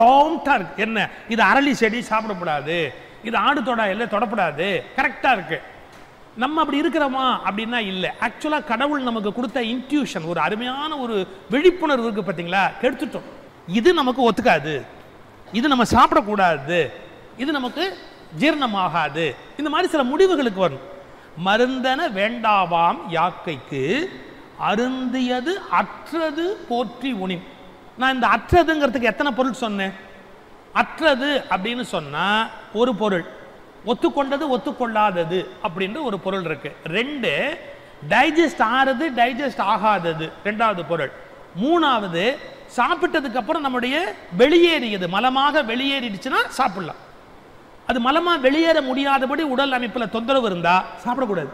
கவுண்டா இருக்கு என்ன இது அரளி செடி சாப்பிடக்கூடாது இது ஆடு தொட இல்லை தொடக்கூடாது கரெக்டா இருக்கு நம்ம அப்படி இருக்கிறோமா அப்படின்னா இல்லை ஆக்சுவலா கடவுள் நமக்கு கொடுத்த இன்ட்யூஷன் ஒரு அருமையான ஒரு விழிப்புணர்வு இருக்கு பார்த்தீங்களா கெடுத்துட்டோம் இது நமக்கு ஒத்துக்காது இது நம்ம சாப்பிடக்கூடாது இது நமக்கு ஜீரணமாகாது இந்த மாதிரி சில முடிவுகளுக்கு வரும் மருந்தன வேண்டாவாம் யாக்கைக்கு அருந்தியது அற்றது போற்றி உணிம் நான் இந்த அற்றதுங்கிறதுக்கு எத்தனை பொருள் சொன்னேன் அற்றது அப்படின்னு சொன்னா ஒரு பொருள் ஒத்துக்கொண்டது ஒத்துக்கொள்ளாதது அப்படின்ற ஒரு பொருள் இருக்கு ரெண்டு டைஜஸ்ட் ஆறது டைஜஸ்ட் ஆகாதது ரெண்டாவது பொருள் மூணாவது சாப்பிட்டதுக்கு அப்புறம் நம்முடைய வெளியேறியது மலமாக வெளியேறிடுச்சுன்னா சாப்பிடலாம் அது மலமா வெளியேற முடியாதபடி உடல் அமைப்புல தொந்தரவு இருந்தா சாப்பிடக்கூடாது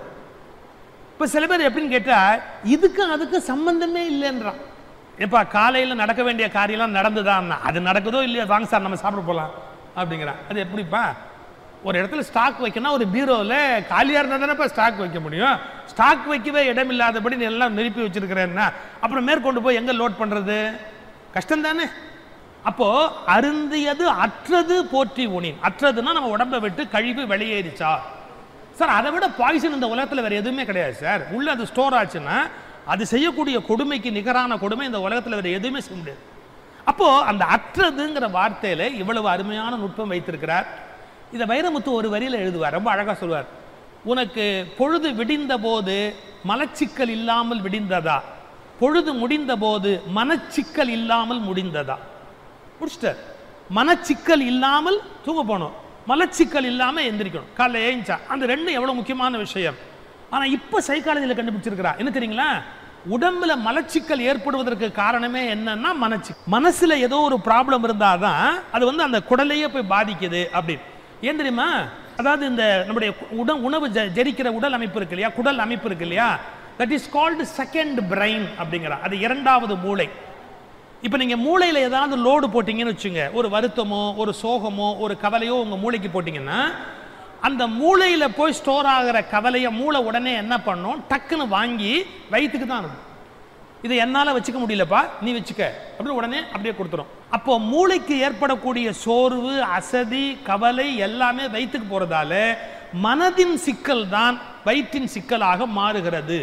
இப்ப சில பேர் எப்படின்னு கேட்டா இதுக்கு அதுக்கு சம்பந்தமே இல்லைன்றான் எப்பா காலையில நடக்க வேண்டிய காரியம்லாம் நடந்துதான் அது நடக்குதோ இல்லையோ வாங்க சார் நம்ம சாப்பிட போலாம் அப்படிங்கிறான் அது எப்படிப்பா ஒரு இடத்துல ஸ்டாக் வைக்கணும் ஒரு பீரோவில் காலியாக இருந்தால் தானேப்பா ஸ்டாக் வைக்க முடியும் ஸ்டாக் வைக்கவே இடம் இல்லாதபடி நீ எல்லாம் நிரப்பி வச்சிருக்கிறேன்னா அப்புறம் மேற்கொண்டு போய் எங்கே லோட் பண்ணுறது கஷ்டம் தானே அப்போ அருந்தியது அற்றது போற்றி உணின் அற்றதுன்னா நம்ம உடம்பை விட்டு கழிவு வெளியேறிச்சா சார் அதை விட பாய்சன் இந்த உலகத்தில் வேற எதுவுமே கிடையாது சார் உள்ள அது ஸ்டோர் ஆச்சுன்னா அது செய்யக்கூடிய கொடுமைக்கு நிகரான கொடுமை இந்த உலகத்தில் வேற எதுவுமே செய்ய முடியாது அப்போ அந்த அற்றதுங்கிற வார்த்தையில இவ்வளவு அருமையான நுட்பம் வைத்திருக்கிறார் இதை வைரமுத்து ஒரு வரியில எழுதுவார் ரொம்ப அழகா சொல்வார் உனக்கு பொழுது விடிந்த போது மலச்சிக்கல் இல்லாமல் விடிந்ததா பொழுது முடிந்த போது மனச்சிக்கல் இல்லாமல் முடிந்ததா முடிச்சிட்டார் மனச்சிக்கல் இல்லாமல் தூங்க போகணும் மலச்சிக்கல் இல்லாம எந்திரிக்கணும் காலைல ஏஞ்சா அந்த ரெண்டும் எவ்வளவு முக்கியமான விஷயம் ஆனா இப்ப சைக்காலஜியில் கண்டுபிடிச்சிருக்கிறா என்ன தெரியுங்களா உடம்புல மலச்சிக்கல் ஏற்படுவதற்கு காரணமே என்னன்னா மனச்சி மனசுல ஏதோ ஒரு ப்ராப்ளம் இருந்தாதான் அது வந்து அந்த குடலையே போய் பாதிக்குது அப்படின்னு ஏன் தெரியுமா அதாவது இந்த நம்முடைய உட உணவு ஜ- ஜெரிக்கிற உடல் அமைப்பு இருக்கு இல்லையா குடல் அமைப்பு இருக்கு இல்லையா that is called second brain அப்படிங்கிற அது இரண்டாவது மூளை இப்போ நீங்கள் மூளையில் ஏதாவது லோடு போட்டிங்கன்னு வச்சுங்க ஒரு வருத்தமோ ஒரு சோகமோ ஒரு கவலையோ உங்கள் மூளைக்கு போட்டிங்கன்னா அந்த மூளையில் போய் ஸ்டோர் ஆகிற கவலையை மூளை உடனே என்ன பண்ணும் டக்குன்னு வாங்கி வயிற்றுக்கு தான் அனுப்பும் இதை என்னால் வச்சுக்க முடியலப்பா நீ வச்சுக்க அப்படின்னு உடனே அப்படியே கொடுத்துரும் அப்போ மூளைக்கு ஏற்படக்கூடிய சோர்வு அசதி கவலை எல்லாமே வயிற்றுக்கு போகிறதால மனதின் சிக்கல் தான் வயிற்றின் சிக்கலாக மாறுகிறது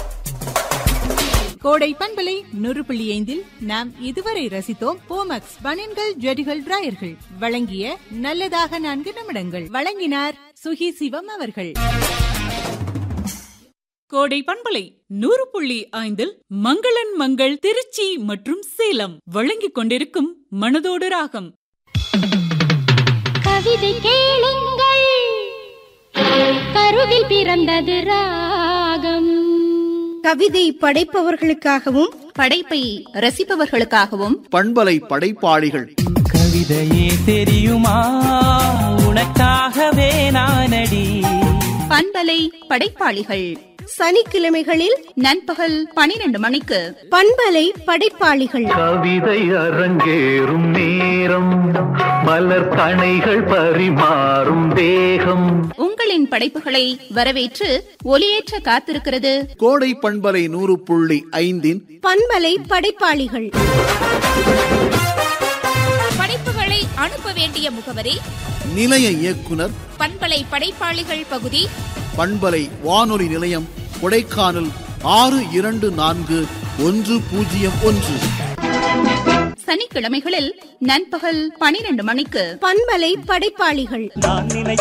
கோடை பண்பலை நூறு புள்ளி ஐந்தில் நாம் இதுவரை ரசித்தோம் போமக்ஸ் பனியன்கள் ஜெடிகள் டிராயர்கள் வழங்கிய நல்லதாக நான்கு நிமிடங்கள் வழங்கினார் சுகி சிவம் அவர்கள் கோடை பண்பலை நூறு புள்ளி ஐந்தில் மங்களன் மங்கள் திருச்சி மற்றும் சேலம் வழங்கிக் கொண்டிருக்கும் மனதோடு ராகம் கவிதை கேளுங்கள் கருவில் பிறந்தது ராகம் கவிதை படைப்பவர்களுக்காகவும் படைப்பை ரசிப்பவர்களுக்காகவும் பண்பலை படைப்பாளிகள் கவிதையே தெரியுமா உனக்காகவே நானடி பண்பலை படைப்பாளிகள் சனிக்கிழமைகளில் நண்பகல் பனிரெண்டு மணிக்கு பண்பலை படைப்பாளிகள் கவிதை அரங்கேறும் நேரம் மலர் கணைகள் பரிமாறும் தேகம் உங்களின் படைப்புகளை வரவேற்று ஒலியேற்ற காத்திருக்கிறது கோடை பண்பலை நூறு புள்ளி ஐந்தின் பண்பலை படைப்பாளிகள் படைப்புகளை அனுப்ப வேண்டிய முகவரி நிலைய இயக்குனர் பண்பலை படைப்பாளிகள் பகுதி பண்பலை வானொலி நிலையம் கொடைக்கானல் ஆறு இரண்டு நான்கு ஒன்று பூஜ்ஜியம் ஒன்று சனிக்கிழமைகளில் நண்பகல் பனிரெண்டு மணிக்கு பண்பலை படைப்பாளிகள் நான் நினை